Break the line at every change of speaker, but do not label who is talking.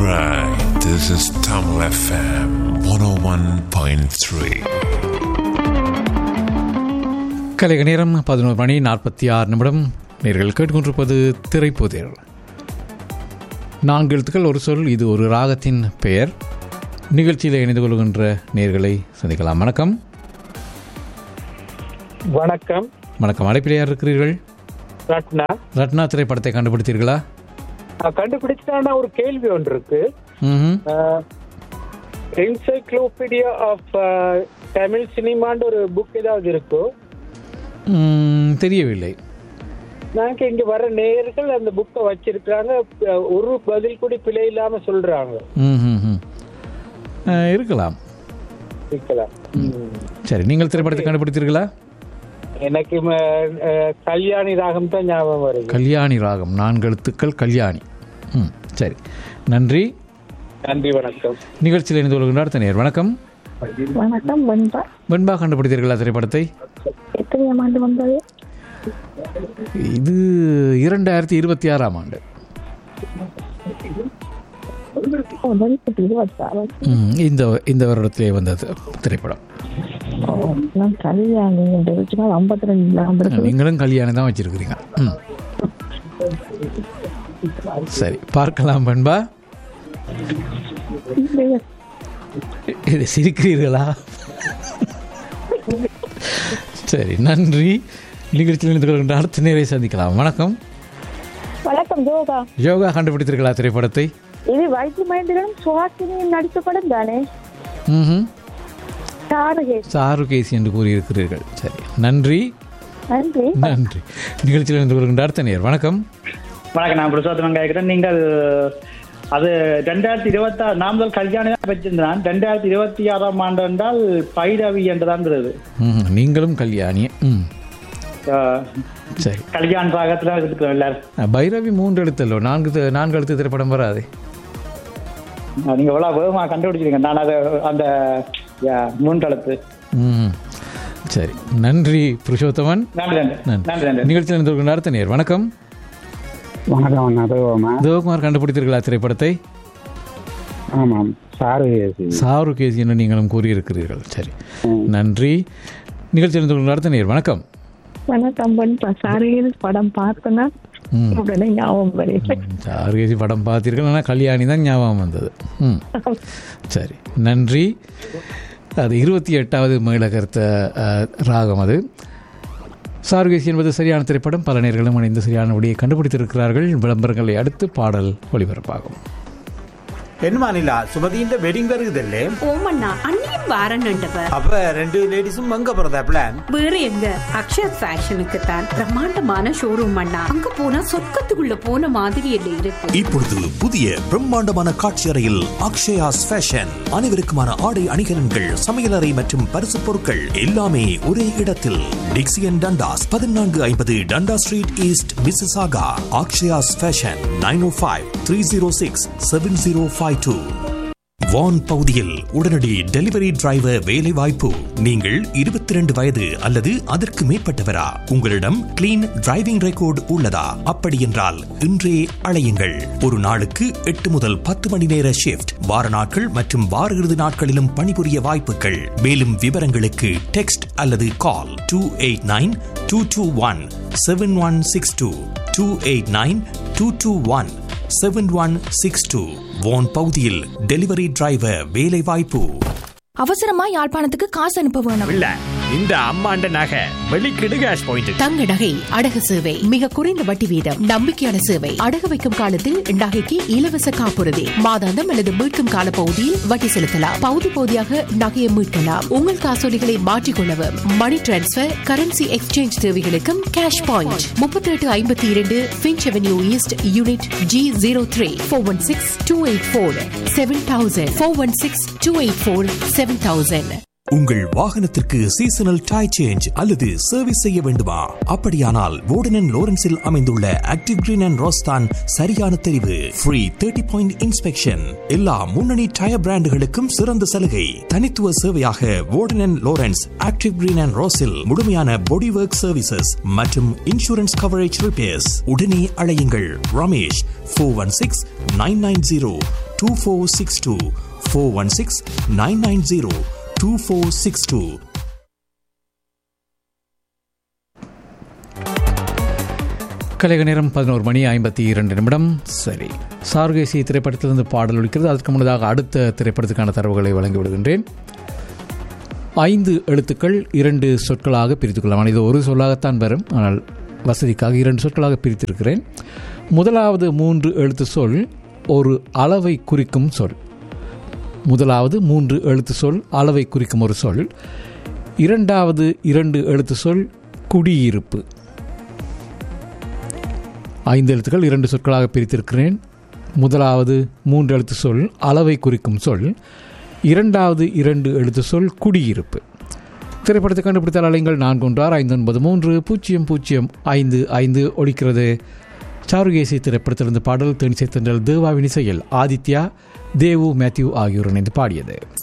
Alright, this is Tamil FM 101.3.
கலைக நேரம் பதினோரு மணி நாற்பத்தி ஆறு நிமிடம் நேர்கள் கேட்டுக்கொண்டிருப்பது திரைப்புதிர் நான்கு எழுத்துக்கள் ஒரு சொல் இது ஒரு ராகத்தின் பெயர் நிகழ்ச்சியில் இணைந்து கொள்கின்ற நேர்களை சந்திக்கலாம் வணக்கம்
வணக்கம்
வணக்கம் அழைப்பில் யார் இருக்கிறீர்கள்
ரத்னா
ரத்னா திரைப்படத்தை கண்டுபிடித்தீர்களா
நான் கண்டுபிடிச்சிட்டான ஒரு கேள்வி ஒன்று இருக்கு
ம்
என்சைக்ளோபீடியா ஆஃப் தமிழ் சினிமான்னு ஒரு புக் ஏதாவது இருக்கோ
தெரியவில்லை
நாங்க இங்க வர நேயர்கள் அந்த புக்கை வச்சிருக்காங்க அஹ், ஒரு பதில் கூட பிழை இல்லாம சொல்றாங்க
ம் ம், ம். அஹ், இருக்கலாம்
இருக்கலாம் ம்.
சரி நீங்கள் திரைப்படத்தை கண்டுபிடித்தீர்களா
எனக்கு ம, அஹ், கல்யாணி ராகம் தான் ஞாபகம் வருது
கல்யாணி ராகம் நான்கு எழுத்துக்கள் கல்யாணி ம் சரி நன்றி
நன்றி வணக்கம்
நிகழ்ச்சியில் இணைந்து கொள்கின்றார் அடுத்த நேர் வணக்கம்
வணக்கம் வெண்பா
வெண்பா கண்டுபிடித்தீர்களா திரைப்படத்தை
எத்தனையாம் ஆண்டு வந்தது
இது இரண்டாயிரத்தி இருபத்தி ஆறாம் ஆண்டு
ஓ, நடிப்பு இருபத்தாறு
ம், இந்த இந்த வருடத்திலே வந்தது திரைப்படம்
ஓ, நான் கல்யாணி என்று வச்சுனா ஐம்பத்தி ரெண்டு ஐம்பது
நீங்களும் கல்யாணம் தான் வச்சிருக்கிறீங்க ம் சரி பார்க்கலாம் வெண்பா இது சிரிக்கிறீர்களா சரி நன்றி நிகழ்ச்சியில் இணைந்து கொள்கின்ற அடுத்த நேரை சந்திக்கலாம் வணக்கம்
வணக்கம் ஜோகா
யோகா கண்டுபிடித்தீர்களா திரைப்படத்தை
இது வைத்திய மகேந்திரனும் சுஹாசினியும் நடித்த படம் தானே
ம்
தாரகே
சாரு கேசி என்று கூறியிருக்கிறீர்கள் சரி நன்றி
நன்றி
நன்றி நிகழ்ச்சியில் இருந்து கொள்கின்ற அடுத்த நேர் வணக்கம்
வணக்கம் நான் புருஷோத்தமன் கேட்கிறேன் நீங்கள் அது ரெண்டாயிரத்தி இருபத்தி ஆறு நாம் முதல் கல்யாணம் தான் வச்சிருந்தான் ரெண்டாயிரத்தி இருபத்தி ஆறாம் ஆண்டு என்றால் பைரவி என்றுதான்ங்கிறது
ம், நீங்களும் கல்யாணி ம்
அஹ்,
சரி
கல்யாண ராகத்துல இருக்கிறோம் எல்லாரும்
அஹ், பைரவி மூன்று எழுத்தல்லோ நான்கு தி- நான்கு எழுத்து திரைப்படம் வராது
அஹ், நீங்க எவ்வளவு வேகமா கண்டுபிடிச்சிருங்க நான் அதை அந்த யா, மூன்றெழுத்து
ம் சரி நன்றி புருஷோத்தமன்
நன்றி நன்றி
நன்றி
நன்றி நன்றி
நிகழ்ச்சியில் இருந்து கொள்கின்ற அடுத்த நேர் வணக்கம்
வணக்கம் அண்ணா தேவமா
தேவகுமார் கண்டுபிடித்தீர்களா திரைப்படத்தை
ஆமாம் சாரு ஏசி
சாரு கேசி என்று நீங்களும் கூறியிருக்கிறீர்கள் சரி நன்றி நிகழ்ச்சியில் இருந்து கொள்கின்ற அடுத்த நேர் வணக்கம்
வணக்கம் வெண்பா சாரகே படம் பார்த்தனா
ம்
உடனே ஞாபகம் வருது
சாரு கேசி படம் பார்த்தீர்கள் ஆனால் கல்யாணி தான் ஞாபகம் வந்தது ம் சரி நன்றி அது இருபத்தி எட்டாவது மேலகர்த்த அஹ், ராகம் அது சாருகேசி என்பது சரியான திரைப்படம் பல நேர்களும் இணைந்து சரியான வழியை கண்டுபிடித்திருக்கிறார்கள் விளம்பரங்களை அடுத்து பாடல் ஒளிபரப்பாகும்
என்னமா நிலா சுமதியின் வெட்டிங் வருகுதல்லே
ஓமண்ணா அண்ணியும் வாரன்னுண்டவ
அப்ப ரெண்டு லேடிஸும் அங்க போறதா பிளான்
வேற எங்க அக்ஷர் ஃபேஷனுக்கு தான் பிரம்மாண்டமான ஷோரூம் அண்ணா அங்க போனா சொர்க்கத்துக்குள்ள போன மாதிரி இல்லை இருக்கு
இப்பொழுது புதிய பிரம்மாண்டமான காட்சி அறையில் அக்ஷயாஸ் ஃபேஷன் அனைவருக்குமான ஆடை அணிகலன்கள் சமையலறை மற்றும் பரிசு பொருட்கள் எல்லாமே ஒரே இடத்தில் டிக்சியன் டண்டாஸ் பதினான்கு ஐம்பது Dundas street east Mississauga Akshaya's fashion nine O five three zero six seven zero five two Vaughan பகுதியில் உடனடி டெலிவரி டிரைவர் வேலை வாய்ப்பு நீங்கள் இருபத்தி ரெண்டு வயது அல்லது அதற்கு மேற்பட்டவரா உங்களிடம் கிளீன் டிரைவிங் ரெக்கார்டு உள்ளதா அப்படி என்றால் இன்றே அழையுங்கள் ஒரு நாளுக்கு எட்டு முதல் பத்து மணி நேர ஷிப்ட் வார நாட்கள் மற்றும் வார இறுதி நாட்களிலும் பணிபுரிய வாய்ப்புகள் மேலும் விவரங்களுக்கு டெக்ஸ்ட் அல்லது call two eight nine two two one seven one six two two eight nine two two one seven one six two Vaughan பகுதியில் டெலிவரி டிரைவர் வேலை வாய்ப்பு
அவசரமா யாழ்ப்பாணத்துக்கு காசு அனுப்ப வேணும்
இல்ல இந்த அம்மாண்ட நகை வெளிக்கிடு கேஷ் பாயிண்ட்
தங்க நகை அடகு சேவை மிக குறைந்த வட்டி வீதம் நம்பிக்கையான சேவை அடகு வைக்கும் காலத்தில் நகைக்கு இலவச காப்புறுதி மாதாந்தம் அல்லது மீட்கும் கால பகுதியில் வட்டி செலுத்தலாம் பகுதி பகுதியாக நகையை மீட்கலாம் உங்கள் காசோலிகளை மாற்றிக்கொள்ளவும் மணி டிரான்ஸ்பர் கரன்சி எக்ஸ்சேஞ்ச் தேவைகளுக்கும் கேஷ் பாயிண்ட் முப்பத்தி எட்டு ஐம்பத்தி இரண்டு Finch avenue east unit G zero three four one six two eight four seven thousand four one six two eight four seven thousand
உங்கள் வாகனத்திற்கு சீசனல் டை சேஞ்ச் அல்லது service செய்ய வேண்டுமா அப்படியானால் வோர்டன் லோரன்ஸில் அமைந்துள்ள ஆக்டிவ் கிரீன் அண்ட் ரோஸ்தான் சரியான தெரிவு ஃப்ரீ தேர்ட்டி பாயிண்ட் இன்ஸ்பெக்ஷன் எல்லா முன்னணி டயர் பிராண்டுகளுக்கும் சிறந்த சலுகை தனித்துவ சேவையாக Warden Lawrence active green and ரோஸில் முழுமையான பாடி ஒர்க் சர்வீசஸ் மற்றும் இன்சூரன்ஸ் கவரேஜ் ரிப்பேர்ஸ் உடனே அழையுங்கள் Ramesh four one six nine nine zero two four six two four one six nine nine zero two four six two
கலைக நேரம் பதினோரு மணி ஐம்பத்தி இரண்டு நிமிடம் சரி சார்கேசி திரைப்படத்திலிருந்து பாடல் ஒலிக்கிறது அதற்கு முன்னதாக அடுத்த திரைப்படத்துக்கான தரவுகளை வழங்கி விடுகின்றேன் ஐந்து எழுத்துக்கள் இரண்டு சொற்களாக பிரித்துக் கொள்ளலாம் இது ஒரு சொல்லாகத்தான் வரும் ஆனால் வசதிக்காக இரண்டு சொற்களாக பிரித்திருக்கிறேன் முதலாவது மூன்று எழுத்து சொல் ஒரு அளவை குறிக்கும் சொல் முதலாவது மூன்று எழுத்து சொல் அளவை குறிக்கும் ஒரு சொல் இரண்டாவது இரண்டு எழுத்து சொல் குடியிருப்பு ஐந்து எழுத்துக்கள் இரண்டு சொற்களாக பிரித்திருக்கிறேன் முதலாவது மூன்று எழுத்து சொல் அளவை குறிக்கும் சொல் இரண்டாவது இரண்டு எழுத்து சொல் குடியிருப்பு திரைப்படத்தை கண்டுபிடித்தால் அலைங்கள் நான்கு ஒன்று ஆறு ஐந்து ஒன்பது மூன்று பூஜ்ஜியம் பூஜ்ஜியம் ஐந்து ஐந்து ஒழிக்கிறது சாருகேசி திரைப்படத்திலிருந்து பாடல் தேனிசை தென்றல் தேவாவின் இசையில் ஆதித்யா தேவு மேத்யூ ஆகியோர் இணைந்து பாடியது